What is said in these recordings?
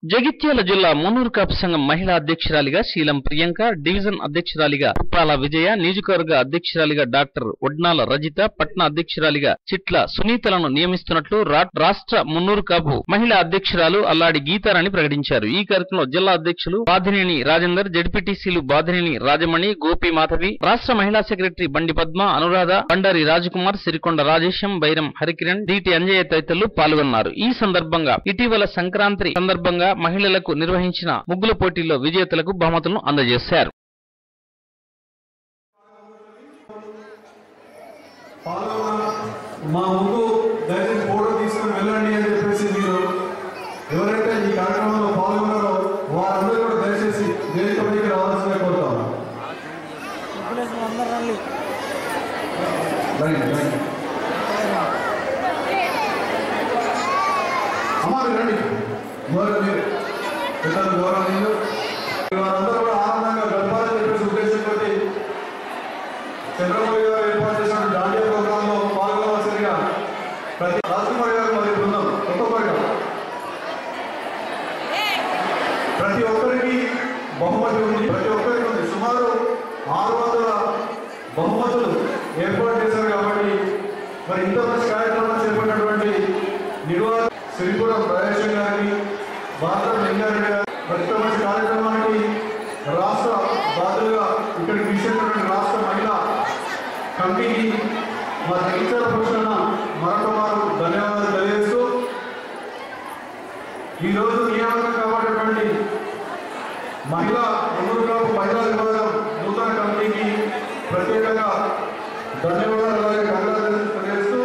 జగిత్యాల జిల్లా మున్నూరు కాపు సంఘం మహిళా అధ్యక్షురాలిగా శీలం ప్రియాంక డివిజన్ అధ్యక్షురాలిగా ఉప్పాల విజయ నియోజకవర్గ అధ్యక్షురాలిగా డాక్టర్ ఒడ్నాల రజిత పట్న అధ్యక్షురాలిగా చిట్ల సునీతలను నియమిస్తున్నట్లు రా- రాష్ట్ర మున్నూరు కాపు మహిళా అధ్యక్షురాలు అల్లాడి గీతారాణి ప్రకటించారు ఈ కార్యక్రమంలో జిల్లా అధ్యక్షులు బాధినేని రాజేందర్ జడ్పీటీసీలు బాధినేని రాజమణి గోపి మాధవి రాష్ట్ర మహిళా సెక్రటరీ బండి పద్మ అనురాధ బండారి రాజకుమార్ సిరికొండ రాజేశం బైరం హరికిరణ్ డిటి అంజయ్య తదితరులు పాల్గొన్నారు ఈ సందర్భంగా ఇటీవల సంక్రాంతి సందర్భంగా మహిళలకు నిర్వహించిన ముగ్గుల పోటీల్లో విజేతలకు బహుమతులను అందజేశారు పాల్గొన్న మా ముందు దయచేసి ఫోటో తీసుకుని వెళ్ళండి అని చెప్పేసి మీరు ఎవరైతే ఈ కార్యక్రమంలో పాల్గొన్నారో వారందరూ కూడా దయచేసి వేదిక పైకి రావాల్సిందిగా కోరుతాం రండి, రండి. అమ్మా మీరు రండి గౌరవ మీరు పెద్దలు గౌరవనీయులు వారందరూ కూడా ఆనందంగా గడపాలని చెప్పేసి ఉద్దేశంతో చంద్రబాబు గారు ఏర్పాటు చేసిన దాండియా ప్రోగ్రామ్ లో పాల్గొనవలసిందిగా ప్రతి రాజకుమారి గారు మరి బృందం ఒక్కొక్కరిగా ప్రతి ఒక్కరికి బహుమతి ఉంది ప్రతి ఒక్కరికి ఉంది సుమారు ఆరు వందల బహుమతులు ఏర్పాటు చేశారు కాబట్టి మరి ఇంత మంచి కార్యక్రమం చేపట్టినటువంటి నిర్వాహక శ్రీపురం ప్రవేశం గారికి బాధ లింగారెడ్డి గారు మరి ఇంత మంచి కార్యక్రమానికి రాష్ట్ర బాధలుగా ఇక్కడికి విషయమైనటువంటి రాష్ట్ర మహిళా కమిటీకి మా తగ్గించాల పురుషుల మరొక వారు ధన్యవాదాలు తెలియజేస్తూ ఈరోజు నియామకం కాబట్టినటువంటి మహిళా ముందుగాపు మహిళా విభాగం నూతన కమిటీకి ప్రత్యేకంగా ధన్యవాదాలు అలాగే కంగ్రాచులేషన్స్ తెలియజేస్తూ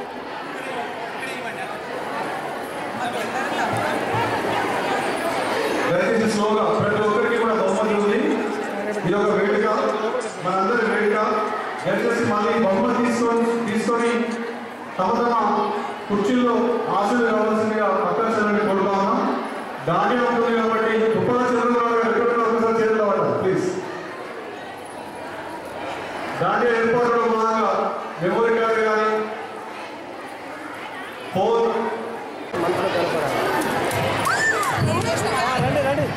దయచేసి స్లోగా ప్రతి ఒక్కరికి కూడా బహుమతి ఉంది ఇది ఒక వేదిక మనందరి వేదిక దయచేసి మళ్ళీ బహుమతి తీసుకొని తీసుకొని తమ తమ కుర్చీల్లో ఆశలు కావాల్సిందిగా పక్కన చెల్లని కోరుతా ఉన్నాం దాంట్లో ఉంటుంది కాబట్టి ఉప్పల చంద్రబాబు గారు ఎక్కడ ఒకసారి చేతులు పడ్డారు ప్లీజ్ దాంట్లో ఏర్పాటులో భాగంగా మెమోరీ కార్డు కానీ ఫోన్ రండి రండి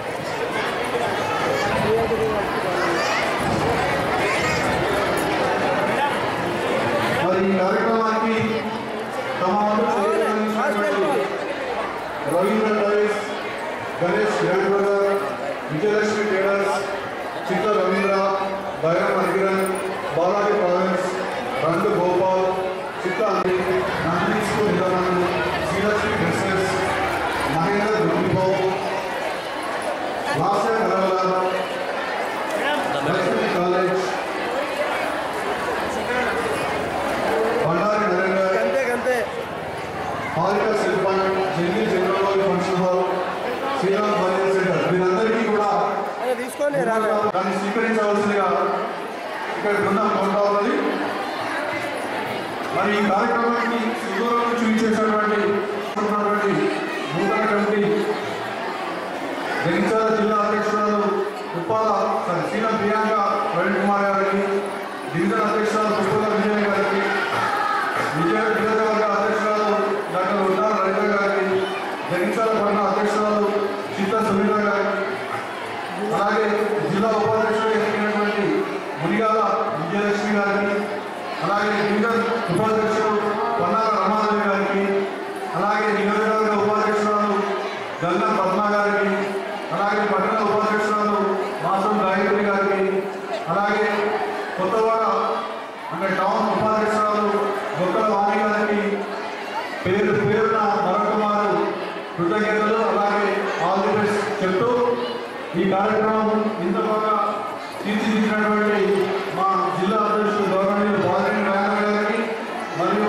మరి ఈ కార్యక్రమానికి తమ వంతు సహకరించినటువంటి Ravindra tyres Ganesh grand brother Vijayalakshmi traders Chitta Ravindra Bairam Harikiran Balaji provisions రంగు గోపాల్ చిత్త అంది నందిని స్కూల్ నిర్మాణం శ్రీలక్ష్మి డ్రెస్సెస్ మహేంద్ర దుర్నిబాబు లాస్య కలవల లక్ష్మీ కాలేజ్ బండారి నరేందర్ అంతే అంతే హాలిక శిల్పం ఢిల్లీ చంద్రబాబు ఫంక్షన్ హాల్ శ్రీరామ్ బాలియర్ సెంటర్ వీరందరికీ కూడా అదే తీసుకోండి రాలే దాన్ని స్వీకరించవలసిందిగా ఇక్కడ బృందం కోరుతా ఉన్నది మరి ఈ కార్యక్రమానికి సుదూరం నుంచి ఇచ్చేసినటువంటి ఉన్నటువంటి నూతన కమిటీ జగిత్యాల జిల్లా అధ్యక్షురాలు ఉప్పాల సారీ శ్రీరామ్ ప్రియాంక ప్రవీణ్ కుమార్ గారికి డివిజన్ అధ్యక్షురాలు పుష్పల విజయ్ గారికి విజయ నియోజకవర్గ అధ్యక్షురాలు డాక్టర్ ఉద్దాన రజిత గారికి జగిత్యాల పట్టణ అధ్యక్షురాలు చిత్త సునీత గారికి అలాగే జిల్లా ఉపాధ్యక్షుడు ఎన్నికైనటువంటి మునిగాల విజయలక్ష్మి గారికి అలాగే డివిజన్ ఉపాధ్యక్షుడు పన్నాల రమాదేవి గారికి అలాగే నియోజకవర్గ ఉపాధ్యక్షురాలు గంగం పద్మ గారికి అలాగే పట్టణ ఉపాధ్యక్షురాలు మాసం గాయత్రి గారికి అలాగే కొత్తవాడ అంటే టౌన్ ఉపాధ్యక్షురాలు గొప్పల వాణి గారికి పేరు పేరున మరొకమారు కృతజ్ఞతలు అలాగే ఆల్ ది బెస్ట్ చెప్తూ ఈ కార్యక్రమం ఇంత బాగా తీర్చిదిద్దినటువంటి మా జిల్లా అధ్యక్షుడు గౌరవనీయులు బాలరెడ్డి నారాయణ గారికి మరియు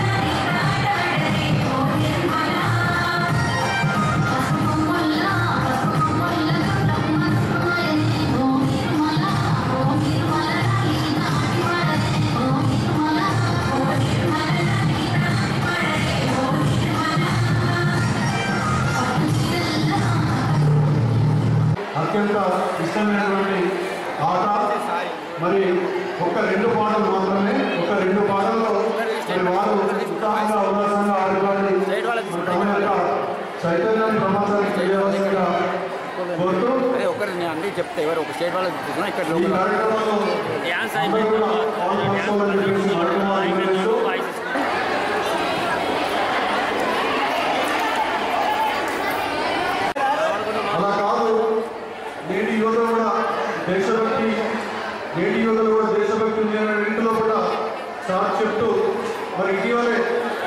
అత్యంత ఇష్టమైనటువంటి ఆట మరి ఒక రెండు పాటలు మాత్రమే ఒక రెండు పాటల్లో మరి వారు ఉత్సాహంగా ఉల్లాసంగా ఆడుకోవాలి మన తమ యొక్క చైతన్యాన్ని ప్రమాదానికి తెలియవలసిన చెప్తే ఎవరు ఒక స్టేట్ వాళ్ళు తీసుకున్నా ఇక్కడ ఈ లోకల్ కార్యక్రమంలో డ్యాన్స్ అందరూ కూడా పాల్పంచుకోవాలని చెప్పేసి కార్యక్రమాన్ని నిర్వహిస్తూ అలా కాదు నేటి యువతలో కూడా దేశభక్తి నేటి యువతలో కూడా దేశభక్తి ఉంది అనే ఇంటిలో కూడా సార్ చెప్తూ మరి ఇటీవలే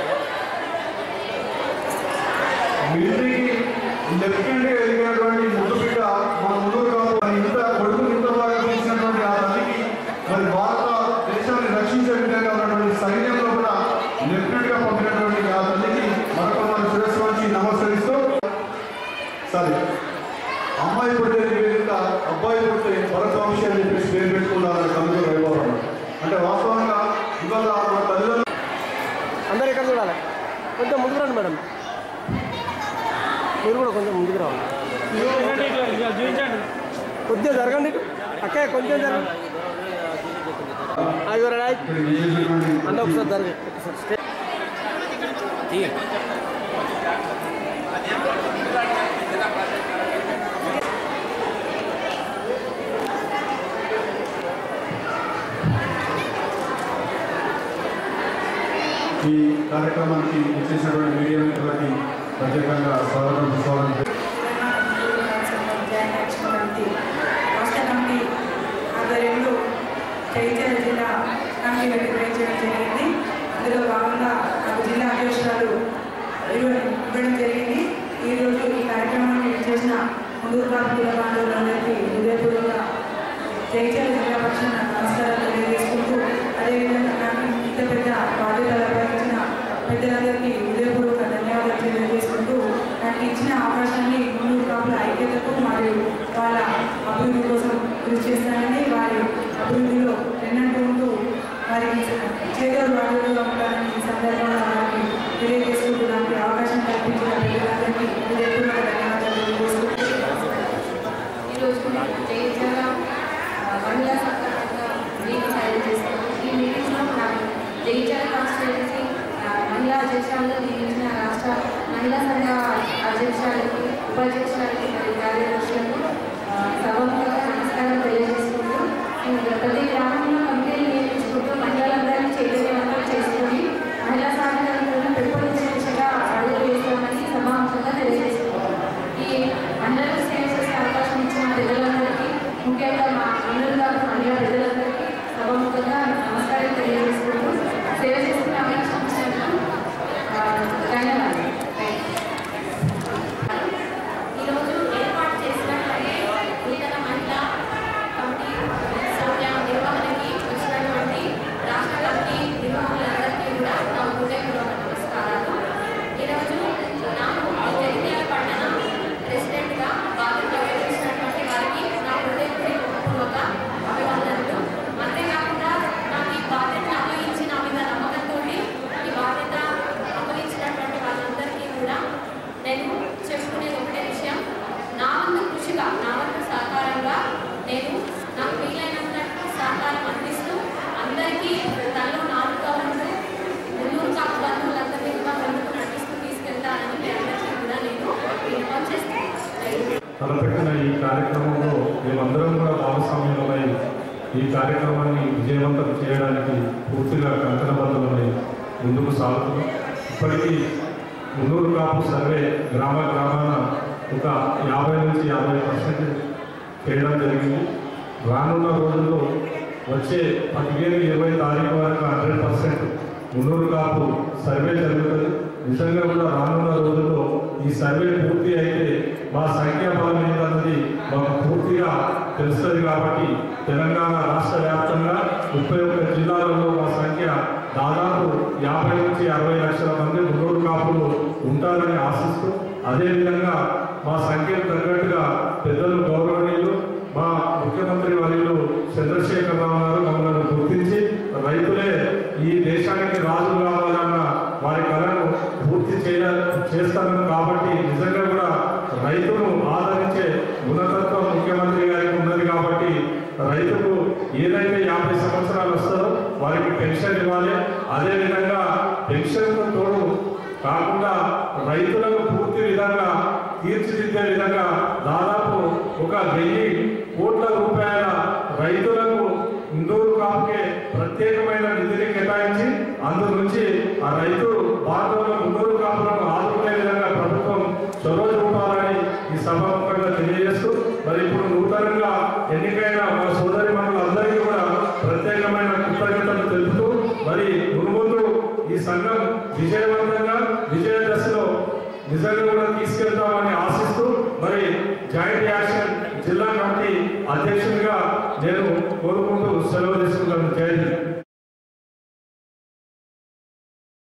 మిలిటరీకి లెఫ్టినెంట్ ఎదిగినటువంటి ముందు బిడ్డ మన ముందు కాదు మరి ఇంత కొడుకు ఇంత బాగా పెంచినటువంటి ఆ తల్లికి మరి భారత దేశాన్ని రక్షించే విధంగా ఉన్నటువంటి సైన్యంలో కూడా లెఫ్టినెంట్ గా పంపినటువంటి ఆ తల్లికి మరొక మన శిరస్సు వచ్చి నమస్కరిస్తూ సరే అమ్మాయి పుడితే నివేదిక అబ్బాయి పుడితే భరత వంశీ అని చెప్పేసి పేరు పెట్టుకున్నారని కనుక వైభవం అంటే వాస్తవంగా ఇవాళ మన తల్లిదండ్రులు అందరు ఇక్కడ చూడాలి కొంచెం ముందుకు రండి మేడం మీరు కూడా కొంచెం ముందుకు రావాలి కొద్దిగా జరగండి ఇటు. అక్కయ్య కొంచెం జరగండి అది చూడండి ఇక్కడ చేసేటువంటి అన్న ఒకసారి జరగండి ఒకసారి స్టే- ఈ కార్యక్రమానికి ఇచ్చేసినటువంటి మీడియా మిత్రులకి ప్రత్యేకంగా స్వాగతం స్వాగతం జాయింట్ యాక్షన్ కమిటీ రాష్ట్ర కమిటీ ఆధ్వర్యంలో చైతన్య జిల్లా కమిటీలో నిర్వహించడం జరిగింది అందులో భాగంగా నాకు జిల్లా అధ్యక్షురాలు ఇవ్వడం ఇవ్వడం జరిగింది ఈరోజు ఈ కార్యక్రమాన్ని చేసిన ముందు కుల బాంధవులందరికీ హృదయపూర్వక జైత్యాల జిల్లా పక్షాన నమస్కారాలు తెలియజేసుకుంటూ అదేవిధంగా నాకు ఇంత పెద్ద బాధ్యతలు అప్పగించిన పెద్దలందరికీ హృదయపూర్వక ధన్యవాదాలు తెలియజేసుకుంటూ నాకు ఇచ్చిన అవకాశాన్ని ముందు కాపుల ఐక్యతకు మరియు వాళ్ళ అభివృద్ధి కోసం కృషి చేస్తానని వారి అభివృద్ధిలో ఎన్నట్టు ఉంటూ వారికి చేదోడు వాడుగా ఉంటానని ఈ సందర్భంగా వారికి తెలియజేసుకుంటూ నాకు ఈ అవకాశం కల్పించిన పెద్దలందరికీ హృదయపూర్వక ధన్యవాదాలు తెలియజేసుకుంటూ ఈరోజు జయించాల మహిళా సంఘటనగా మీటింగ్ అరేంజ్ చేస్తాము ఈ మీటింగ్లో నాకు జయించాల కాన్స్టిట్యున్సీ మహిళా అధ్యక్షురాలుగా నియమించిన రాష్ట్ర మహిళా సంఘ అధ్యక్షురాలకి ఉపాధ్యక్షురాలకి మరియు కార్యదర్శులకు సభముఖంగా నమస్కారం తెలియజేసుకుంటూ ఇంకా ప్రతి గ్రామంలో కమిటీలు నియమించుకుంటూ మహిళలందరినీ చైతన్యవంతం చేసుకొని మహిళా సాధికారులను పెంపొందించే దిశగా అడుగులు వేస్తామని సభాముఖంగా తెలియజేసుకుంటాం ఈ అందరూ సేవ చేసే అవకాశం ఇచ్చిన పెద్దలందరికీ ముఖ్యంగా మా అందరూ కాదు మహిళా పెద్దలందరికీ సభముఖంగా నమస్కారం తెలియజేసుకుంటూ సేవ చేసిన అవకాశం ఇచ్చినందుకు ఆ, ధన్యవాదాలు ఈరోజు ఏర్పాటు చేసినటువంటి నూతన మహిళా కమిటీ సభ్య నిర్వహణకి వచ్చినటువంటి రాష్ట్ర కమిటీ నిర్వాహకులందరికీ కూడా నా హృదయపూర్వక నమస్కారాలు ఈరోజు నాకు ఈ జగిత్యాల పట్టణ ప్రెసిడెంట్గా బాధ్యత వహించినటువంటి వారికి నా హృదయపూర్వక అభినందనలు అంతేకాకుండా నాకు ఈ బాధ్యతను అప్పగించి నా మీద నమ్మకంతో ఈ బాధ్యత అప్పగించినటువంటి వాళ్ళందరికీ కూడా నేను చెప్పుకునేది ఒకటే విషయం నా వంతు కృషిగా నా వంతు సహకారంగా నేను నాకు వీలైనంత సహకారం అందిస్తూ అందరికీ తనలో నాలుగుగా ఉంటూ ముందు కాపు బంధువులందరినీ కూడా ముందుకు నడిపిస్తూ తీసుకెళ్తానని మీ అందరికీ కూడా నేను విన్నపం చేస్తున్నాను తలపెట్టిన ఈ కార్యక్రమంలో మేమందరం కూడా భాగస్వామ్యులమై ఈ కార్యక్రమాన్ని విజయవంతం చేయడానికి పూర్తిగా కంకణబద్ధమై ముందుకు సాగుతున్నాం ఇప్పటికీ మున్నూరు కాపు సర్వే గ్రామ గ్రామాన ఒక యాభై నుంచి యాభై పర్సెంట్ చేయడం జరిగింది రానున్న రోజుల్లో వచ్చే పదిహేను ఇరవై తారీఖు వరకు hundred percent Munnuru Kapu survey జరుగుతుంది నిజంగా కూడా రానున్న రోజుల్లో ఈ సర్వే పూర్తి అయితే మా సంఖ్యాబలం ఏంటన్నది మాకు పూర్తిగా తెలుస్తుంది కాబట్టి తెలంగాణ రాష్ట్ర వ్యాప్తంగా ముప్పై ఒక్క జిల్లాలలో మా సంఖ్య దాదాపు యాభై నుంచి అరవై లక్షల మంది మున్నూరు కాపులు ఉంటారని ఆశిస్తూ అదేవిధంగా మా సంఖ్యకు తగ్గట్టుగా పెద్దలు గౌరవనీయులు మా ముఖ్యమంత్రి వర్యులు చంద్రశేఖరరావు గారు మమ్మల్ని గుర్తించి రైతులే ఈ దేశానికి రాజు కావాలన్న వారి కళను పూర్తి చేయ చేస్తాను కాబట్టి నిజంగా కూడా రైతును ఆదరించే గుణతత్వం ముఖ్యమంత్రి గారికి ఉన్నది కాబట్టి రైతుకు ఏదైతే యాభై సంవత్సరాలు వస్తుందో వారికి పెన్షన్ ఇవ్వాలి అదేవిధంగా పెన్షన్కు తోడు కాకుండా రైతులకు పూర్తి విధంగా తీర్చిదిద్దే విధంగా దాదాపు ఒక వెయ్యి కోట్ల రూపాయల రైతులకు ఇందూరు కాపుకే ప్రత్యేకమైన నిధిని కేటాయించి అందు నుంచి ఆ రైతు భారతంలో ఇందూరు కాపులను ఆదుకునే విధంగా ప్రభుత్వం చొరవ చూపాలని ఈ సభాముఖంగా తెలియజేస్తూ మరి ఇప్పుడు నూతనంగా ఎన్నికైన మన సోదరి అందరికీ కూడా ప్రత్యేకమైన కృతజ్ఞతలు తెలుపుతూ మరి మునుముందు ఈ సంఘం విజయవంతంగా విజయ దశలో నిజంగా కూడా తీసుకెళ్తామని ఆశిస్తూ మరి జాయింట్ యాక్షన్ జిల్లా కమిటీ అధ్యక్షుడిగా నేను కోరుకుంటూ సెలవు తీసుకుంటాను జై హింద్